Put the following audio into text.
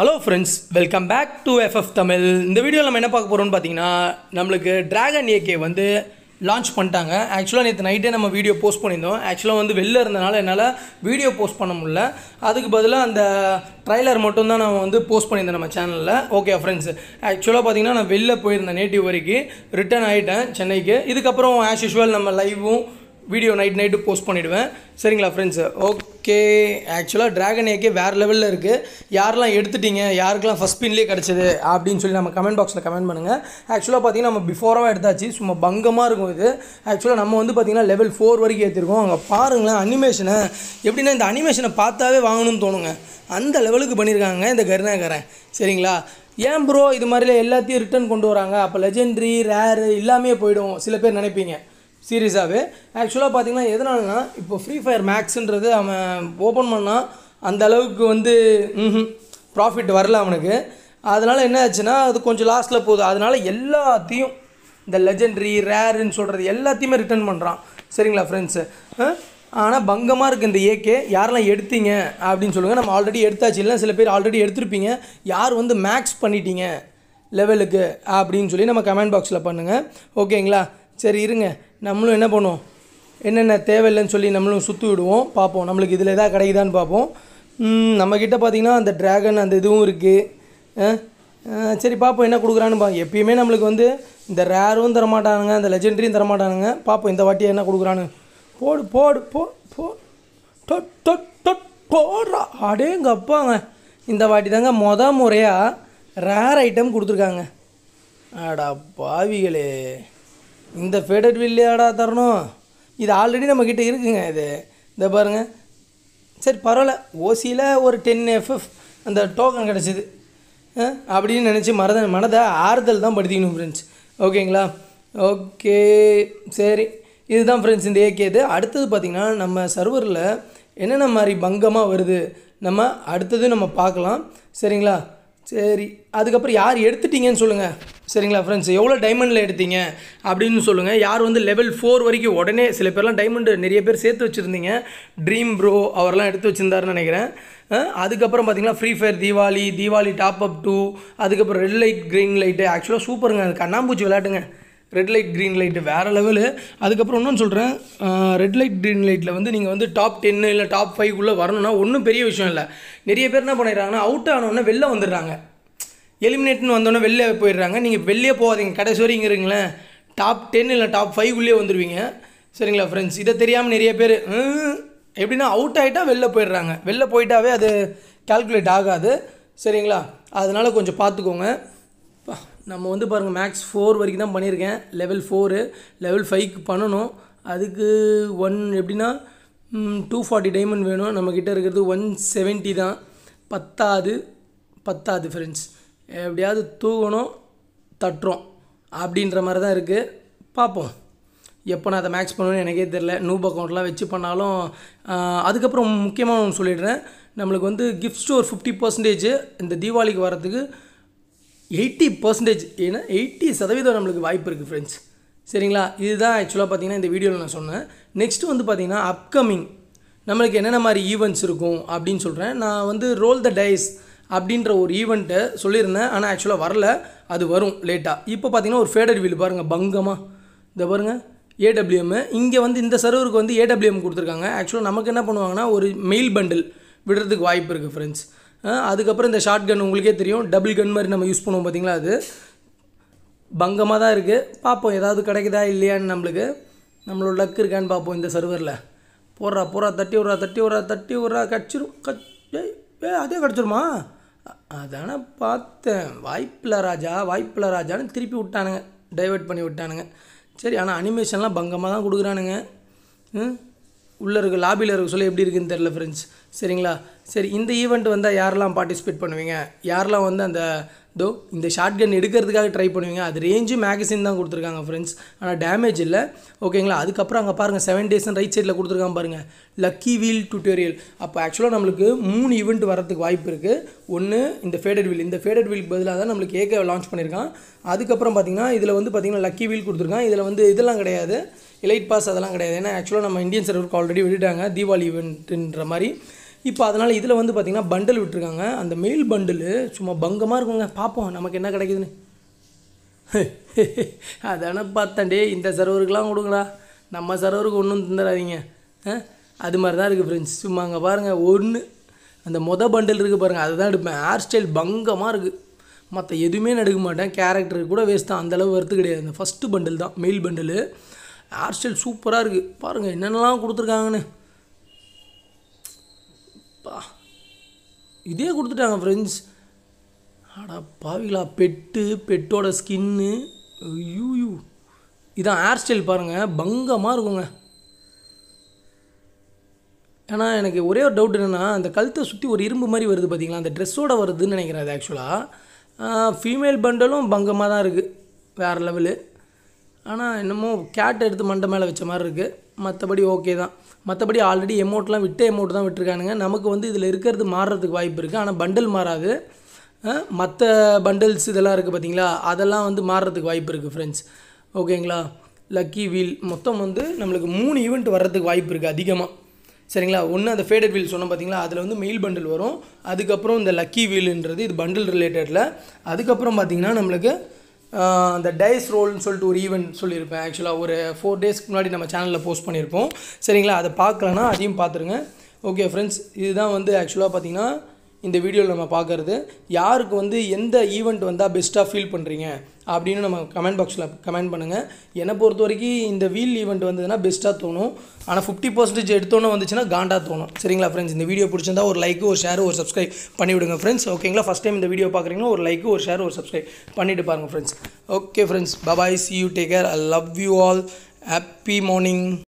hello friends welcome back to FF Tamil இந்த வீடியோவில் நம்ம என்ன பார்க்க போகிறோம்னு பார்த்தீங்கன்னா நம்மளுக்கு டிராகன் ஏகே வந்து லான்ச் பண்ணிட்டாங்க ஆக்சுவலாக நேற்று நைட்டே நம்ம வீடியோ போஸ்ட் பண்ணியிருந்தோம் ஆக்சுவலாக வந்து வெளில இருந்தனால என்னால் வீடியோ போஸ்ட் பண்ண முடியல அதுக்கு பதிலாக அந்த ட்ரைலர் மட்டும்தான் நான் வந்து போஸ்ட் பண்ணியிருந்தேன் நம்ம சேனலில் ஓகே ஃப்ரெண்ட்ஸ் ஆக்சுவலாக பார்த்தீங்கன்னா நான் வெளில போயிருந்தேன் நேட்டிவ் வரைக்கும் ரிட்டர்ன் ஆகிட்டேன் சென்னைக்கு இதுக்கப்புறம் ஆஸ் யூஷுவல் நம்ம லைவும் வீடியோ நைட் நைட்டு போஸ்ட் பண்ணிவிடுவேன் சரிங்களா ஃப்ரெண்ட்ஸ் ஓகே ஆக்சுவலாக டிராகன் ஏக்கே வேறு லெவலில் இருக்குது யாரெல்லாம் எடுத்துட்டீங்க யாருக்கெல்லாம் ஃபஸ்ட் பின்லேயே கிடச்சிது அப்படின்னு சொல்லி நம்ம கமெண்ட் பாக்ஸில் கமெண்ட் பண்ணுங்கள் ஆக்சுவலாக பார்த்தீங்கன்னா நம்ம பிஃபோராக எடுத்தாச்சு சும்மா பங்கமாக இருக்கும் இது ஆக்சுவலாக நம்ம வந்து பார்த்திங்கன்னா லெவல் ஃபோர் வரைக்கும் ஏற்றிருக்கோம் அங்கே பாருங்களேன் அனிமேஷனை எப்படின்னா இந்த அனிமேஷனை பார்த்தாவே வாங்கணும்னு தோணுங்க அந்த லெவலுக்கு பண்ணியிருக்காங்க இந்த கருணாகரன் சரிங்களா ஏன் ப்ரோ இது மாதிரிலாம் எல்லாத்தையும் ரிட்டர்ன் கொண்டு வராங்க அப்போ லெஜெண்ட்ரி ரேரு எல்லாமே போயிடும் சில பேர் நினைப்பீங்க சீரியஸாகவே ஆக்சுவலாக பார்த்தீங்கன்னா எதனாலனா இப்போ ஃப்ரீ ஃபயர் மேக்ஸுன்றது அவன் ஓப்பன் பண்ணால் அந்த அளவுக்கு வந்து ப்ராஃபிட் வரல அவனுக்கு அதனால் என்ன ஆச்சுன்னா அது கொஞ்சம் லாஸ்ட்டில் போகுது அதனால் எல்லாத்தையும் இந்த லெஜெண்ட்ரி ரேருன்னு சொல்கிறது எல்லாத்தையுமே ரிட்டர்ன் பண்ணுறான் சரிங்களா ஃப்ரெண்ட்ஸு ஆனால் பங்கமாக இருக்குது இந்த ஏகே யாரெல்லாம் எடுத்தீங்க அப்படின்னு சொல்லுங்கள் நம்ம ஆல்ரெடி எடுத்தாச்சு இல்லை சில பேர் ஆல்ரெடி எடுத்திருப்பீங்க யார் வந்து மேக்ஸ் பண்ணிட்டீங்க லெவலுக்கு அப்படின்னு சொல்லி நம்ம கமெண்ட் பாக்ஸில் பண்ணுங்கள் ஓகேங்களா சரி இருங்க நம்மளும் என்ன பண்ணுவோம் என்னென்ன தேவையில்லைன்னு சொல்லி நம்மளும் சுற்றி விடுவோம் பார்ப்போம் நம்மளுக்கு இதில் எதாவது கிடைக்குதான்னு பார்ப்போம் ம், நம்மக்கிட்ட பார்த்திங்கன்னா அந்த ட்ராகன் அந்த இதுவும் இருக்குது சரி பார்ப்போம் என்ன கொடுக்குறான்னு பா எப்பயுமே நம்மளுக்கு வந்து இந்த ரேரும் தரமாட்டானுங்க அந்த லெஜெண்டரியும் தரமாட்டானுங்க பார்ப்போம் இந்த வாட்டி என்ன கொடுக்குறான்னு போடு போடு போ போ தொட் தொட் தொட் போடுறா அடேங்க அப்பாங்க இந்த வாட்டி தாங்க மொத முறையாக ரேர் ஐட்டம் கொடுத்துருக்காங்க அடா பாவிகளே இந்த ஃபேடட் வில்லையாடா தரணும் இது ஆல்ரெடி நம்மக்கிட்ட இருக்குங்க இது இந்த பாருங்கள் சரி பரவாயில்ல ஓசியில் ஒரு டென் எஃப்எஃப் அந்த டோக்கன் கிடச்சிது அப்படின்னு நினச்சி மனதை மனதை ஆறுதல் தான் படுத்திக்கணும் ஃப்ரெண்ட்ஸ் ஓகேங்களா ஓகே சரி இதுதான் ஃப்ரெண்ட்ஸ் இந்த ஏகே இது அடுத்தது பார்த்திங்கன்னா நம்ம சர்வரில் என்னென்ன மாதிரி பங்கமாக வருது நம்ம அடுத்தது நம்ம பார்க்கலாம் சரிங்களா சரி அதுக்கப்புறம் யார் எடுத்துட்டீங்கன்னு சொல்லுங்கள் சரிங்களா ஃப்ரெண்ட்ஸ் எவ்வளோ டைமண்டில் எடுத்தீங்க அப்படின்னு சொல்லுங்கள் யார் வந்து லெவல் ஃபோர் வரைக்கும் உடனே சில பேர்லாம் டைமண்டு நிறைய பேர் சேர்த்து வச்சுருந்தீங்க ட்ரீம் ப்ரோ அவர்லாம் எடுத்து வச்சுருந்தாருன்னு நினைக்கிறேன் அஹ் அதுக்கப்புறம் பார்த்தீங்கன்னா free fire Deepavali Deepavali top up too அதுக்கப்புறம் ரெட் லைட் க்ரீன் லைட்டு ஆக்சுவலாக சூப்பருங்க அது கண்ணாம்பூச்சி விளையாட்டுங்க ரெட் லைட் க்ரீன் லைட்டு வேறு லெவலு அதுக்கப்புறம் இன்னொன்று சொல்கிறேன் ரெட் லைட் க்ரீன் லைட்டில் வந்து நீங்கள் வந்து டாப் டென்னு இல்லை டாப் ஃபைவ்க்குள்ளே வரணும்னா ஒன்றும் பெரிய விஷயம் இல்லை நிறைய பேர் என்ன பண்ணிடுறாங்கன்னா அவுட் ஆனோடனே வெளில வந்துடுறாங்க எலிமினேட்னு வந்தோடனே வெளில போயிடுறாங்க நீங்கள் வெளியே போகாதீங்க கடைசி வரைக்கும் இருங்களேன் டாப் டென் இல்லை டாப் ஃபைவ்க்குள்ளேயே வந்துடுவீங்க சரிங்களா ஃப்ரெண்ட்ஸ் இதை தெரியாமல் நிறைய பேர் "ம், எப்படின்னா அவுட் ஆகிட்டா வெளில போயிடுறாங்க வெளில போயிட்டாவே அது கால்குலேட் ஆகாது சரிங்களா அதனால் கொஞ்சம் பார்த்துக்கோங்க பா, நம்ம வந்து பாருங்கள் மேக்ஸ் ஃபோர் வரைக்கும் தான் பண்ணியிருக்கேன் லெவல் ஃபோரு லெவல் ஃபைவ்க்கு பண்ணணும் அதுக்கு ஒன் எப்படின்னா டூ ஃபார்ட்டி டைமண்ட் வேணும் நம்மக்கிட்ட இருக்கிறது ஒன் செவன்ட்டி தான் பத்தாது பத்தாது ஃப்ரெண்ட்ஸ் எப்படியாவது தூக்கணும் தட்டுறோம் அப்படின்ற மாதிரி தான் இருக்குது பார்ப்போம் எப்போ நான் அதை மேக்ஸ் பண்ணுவேன்னு எனக்கே தெரில நூப் அக்கௌண்ட்லாம் வச்சு பண்ணாலும் ஆஹ், அதுக்கப்புறம் முக்கியமாக ஒன்று சொல்லிடுறேன் நம்மளுக்கு வந்து கிஃப்ட் ஸ்டோர் ஃபிஃப்டி பர்சன்டேஜ் இந்த தீபாவளிக்கு வரதுக்கு எயிட்டி பர்சன்டேஜ் ஏன்னா எயிட்டி சதவீதம் நம்மளுக்கு வாய்ப்பு இருக்குது ஃப்ரெண்ட்ஸ் சரிங்களா இதுதான் ஆக்சுவலாக பார்த்தீங்கன்னா இந்த வீடியோவில் நான் சொன்னேன் நெக்ஸ்ட் வந்து பார்த்தீங்கன்னா அப்கமிங் நம்மளுக்கு என்னென்ன மாதிரி ஈவெண்ட்ஸ் இருக்கும் அப்படின்னு சொல்கிறேன் நான் வந்து ரோல் த டைஸ் அப்படின்ற ஒரு ஈவெண்ட்டை சொல்லியிருந்தேன் ஆனால் ஆக்சுவலாக வரல அது வரும் லேட்டாக இப்போ பார்த்தீங்கன்னா ஒரு ஃபேடட் வீல் பாருங்கள் பங்கமாக இந்த பாருங்கள் ஏடபிள்யூஎம் இங்கே வந்து இந்த சர்வருக்கு வந்து ஏடபிள்யூஎம் கொடுத்துருக்காங்க ஆக்சுவலாக நமக்கு என்ன பண்ணுவாங்கன்னா ஒரு மெயில் பண்டில் விடுறதுக்கு வாய்ப்பு இருக்குது ஃப்ரெண்ட்ஸ் அதுக்கப்புறம் இந்த ஷார்ட் கன் உங்களுக்கே தெரியும் டபுள் கன் மாதிரி நம்ம யூஸ் பண்ணுவோம் பார்த்தீங்களா அது பங்கமாக தான் இருக்குது பார்ப்போம் ஏதாவது கிடைக்குதா இல்லையான்னு நம்மளுக்கு நம்மளோட லக் இருக்கான்னு பார்ப்போம் இந்த சர்வரில் போடுறா போடுறா தட்டி விட்றா தட்டி விட்றா தட்டி விட்றா கடிச்சிரும் கச் ஏய் ஏ அதே கிடச்சிருமா அ- அதானே பார்த்தேன் வாய்ப்பில்ல ராஜா வாய்ப்பில்ல ராஜான்னு திருப்பி விட்டானுங்க டைவர்ட் பண்ணி விட்டானுங்க சரி ஆனால் அனிமேஷன்லாம் பங்கமாக தான் கொடுக்குறானுங்க ம் உள்ளே இருக்க லாபியில் இருக்க சொல்ல எப்படி இருக்குன்னு தெரில ஃப்ரெண்ட்ஸ் சரிங்களா சரி இந்த ஈவெண்ட் வந்தால் யாரெல்லாம் பார்ட்டிசிபேட் பண்ணுவீங்க யாரெல்லாம் வந்து அந்த தோ இந்த ஷார்ட் கன் எடுக்கிறதுக்காக ட்ரை பண்ணுவீங்க அது ரேஞ்சு மேகசின் தான் கொடுத்துருக்காங்க ஃப்ரெண்ட்ஸ் ஆனால் டேமேஜ் இல்லை ஓகேங்களா அதுக்கப்புறம் அங்கே பாருங்கள் செவன் டேஸ் ரைட் சைடில் கொடுத்துருக்காங்க பாருங்கள் லக்கி வீல் டியூட்டோரியல் அப்போ ஆக்சுவலாக நம்மளுக்கு மூணு ஈவெண்ட் வரதுக்கு வாய்ப்பு இருக்குது ஒன்று இந்த ஃபேடட் வீல் இந்த ஃபேடட் வீலுக்கு பதிலாக தான் நம்மளுக்கு ஏகே லான்ச் பண்ணியிருக்கான் அதுக்கப்புறம் பார்த்தீங்கன்னா இதில் வந்து பார்த்தீங்கன்னா லக்கி வீல் கொடுத்துருக்கான் இதில் வந்து இதெல்லாம் கிடையாது எலைட் பாஸ் அதெல்லாம் கிடையாது ஏன்னா ஆக்சுவலாக நம்ம இந்தியன் சர்வருக்கு ஆல்ரெடி விட்டுட்டாங்க தீபாவளி ஈவெண்ட்டுன்ற மாதிரி இப்போ அதனால் இதில் வந்து பார்த்திங்கன்னா பண்டல் விட்டுருக்காங்க அந்த மெயில் பண்டில் சும்மா பங்கமாக இருக்குங்க பார்ப்போம் நமக்கு என்ன கிடைக்குதுன்னு அதானே பார்த்தேன் டே இந்த சர்வருக்கெலாம் கொடுங்கடா நம்ம சர்வருக்கு ஒன்றும் தந்துடாதீங்க ஆ அது மாதிரி தான் இருக்குது ஃப்ரெண்ட்ஸ் சும்மா அங்கே பாருங்கள் ஒன்று அந்த மொத பண்டில் இருக்குது பாருங்கள் அதை தான் எடுப்பேன் ஹேர் ஸ்டைல் பங்கமாக இருக்குது மற்ற எதுவுமே நான் எடுக்க மாட்டேன் கேரக்டருக்கு கூட வேஸ்ட் தான் அந்தளவு வருத்து கிடையாது அந்த ஃபஸ்ட்டு பண்டில் தான் மெயில் பண்டில் ஹேர் ஸ்டைல் சூப்பராக இருக்குது பாருங்கள் என்னென்னலாம் கொடுத்துருக்காங்கன்னு பா இதே கொடுத்துட்டாங்க ஃப்ரெண்ட்ஸ் அடா பாவிகளா பெட்டு பெட்டோட ஸ்கின்னு ஐயூ இதான் ஹேர் ஸ்டைல் பாருங்கள் பங்கமாக இருக்குங்க ஏன்னா எனக்கு ஒரே ஒரு டவுட் என்னென்னா அந்த கழுத்தை சுற்றி ஒரு இரும்பு மாதிரி வருது பார்த்தீங்களா அந்த ட்ரெஸ்ஸோட வருதுன்னு நினைக்கிறேன் அது ஆக்சுவலாக ஃபீமேல் பண்டலும் பங்கமாக தான் இருக்குது வேறு லெவலு ஆனால் என்னமோ கேட் எடுத்து மண்டை மேலே வச்ச மாதிரி இருக்குது மற்றபடி ஓகே தான் மற்றபடி ஆல்ரெடி எமௌண்ட்லாம் விட்ட எமௌண்ட் தான் விட்டுருக்கானுங்க நமக்கு வந்து இதில் இருக்கிறது மாறுறதுக்கு வாய்ப்பு இருக்குது ஆனால் பண்டில் மாறாது மற்ற பண்டில்ஸ் இதெல்லாம் இருக்குது பார்த்தீங்களா அதெல்லாம் வந்து மாறுறதுக்கு வாய்ப்பு இருக்குது ஃப்ரெண்ட்ஸ் ஓகேங்களா லக்கி வீல் மொத்தம் வந்து நம்மளுக்கு மூணு ஈவெண்ட் வர்றதுக்கு வாய்ப்பு இருக்குது அதிகமாக சரிங்களா ஒன்று அந்த ஃபேடட் வீல் சொன்னோம் பார்த்தீங்களா அதில் வந்து மெயில் பண்டில் வரும் அதுக்கப்புறம் இந்த லக்கி வீலுன்றது இது பண்டில் ரிலேட்டடில் அதுக்கப்புறம் பார்த்தீங்கன்னா நம்மளுக்கு ஆஹ், அந்த டைஸ் ரோல்னு சொல்லிட்டு ஒரு ஈவெண்ட் சொல்லியிருப்பேன் ஆக்சுவலாக ஒரு ஃபோர் டேஸ்க்கு முன்னாடி நம்ம சேனலில் போஸ்ட் பண்ணியிருப்போம் சரிங்களா அதை பார்க்கலன்னா அதையும் பார்த்துருங்க ஓகே ஃப்ரெண்ட்ஸ் இதுதான் வந்து ஆக்சுவலாக பார்த்தீங்கன்னா இந்த வீடியோவில் நம்ம பார்க்குறது யாருக்கு வந்து எந்த ஈவெண்ட் வந்தால் பெஸ்ட்டாக ஃபீல் பண்ணுறீங்க அப்படின்னு நம்ம கமெண்ட் பாக்ஸில் கமெண்ட் பண்ணுங்கள் என்னை பொறுத்த வரைக்கும் இந்த வீல் ஈவெண்ட் வந்ததுன்னா பெஸ்ட்டாக தோணும் ஆனால் ஃபிஃப்டி பர்சன்டேஜ் எடுத்தோன்னே வந்துச்சுன்னா காண்டா தோணும் சரிங்களா ஃப்ரெண்ட்ஸ் இந்த வீடியோ பிடிச்சிருந்தா ஒரு லைக்கு ஒரு ஷேர் ஒரு சப்ஸ்கிரைப் பண்ணிவிடுங்க ஃப்ரெண்ட்ஸ் ஓகேங்களா ஃபஸ்ட் டைம் இந்த வீடியோ பார்க்குறீங்கன்னா ஒரு லைக்கு ஒரு ஷேர் ஒரு சப்ஸ்கிரைப் பண்ணிவிட்டு பாருங்கள் friends okay friends bye bye see you take care I love you all happy morning